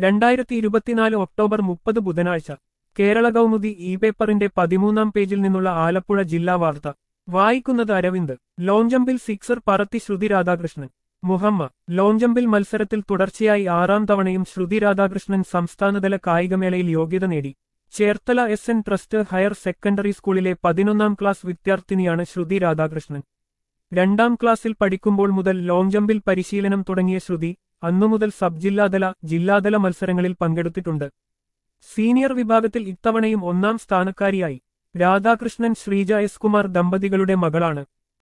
രണ്ടായിരത്തി ഇരുപത്തിനാല് ഒക്ടോബർ മുപ്പത് ബുധനാഴ്ച കേരള കൗമുദി ഇ പേപ്പറിന്റെ പതിമൂന്നാം പേജിൽ നിന്നുള്ള ആലപ്പുഴ ജില്ലാ വാർത്ത വായിക്കുന്നത് അരവിന്ദ് ലോങ് ജമ്പിൽ സിക്സർ പറത്തി ശ്രുതി രാധാകൃഷ്ണൻ മുഹമ്മ ലോങ് ജമ്പിൽ മത്സരത്തിൽ തുടർച്ചയായി ആറാം തവണയും ശ്രുതി രാധാകൃഷ്ണൻ സംസ്ഥാനതല കായികമേളയിൽ യോഗ്യത നേടി Cherthala S N trust higher secondary സ്കൂളിലെ പതിനൊന്നാം ക്ലാസ് വിദ്യാർത്ഥിനിയാണ് ശ്രുതി രാധാകൃഷ്ണൻ രണ്ടാം ക്ലാസ്സിൽ പഠിക്കുമ്പോൾ മുതൽ ലോങ് ജമ്പിൽ പരിശീലനം തുടങ്ങിയ ശ്രുതി അന്നുമുതൽ സബ് ജില്ലാതല ജില്ലാതല മത്സരങ്ങളിൽ പങ്കെടുത്തിട്ടുണ്ട് സീനിയർ വിഭാഗത്തിൽ ഇത്തവണയും ഒന്നാം സ്ഥാനക്കാരിയായി രാധാകൃഷ്ണൻ ശ്രീജ എസ് കുമാർ ദമ്പതികളുടെ മകളാണ്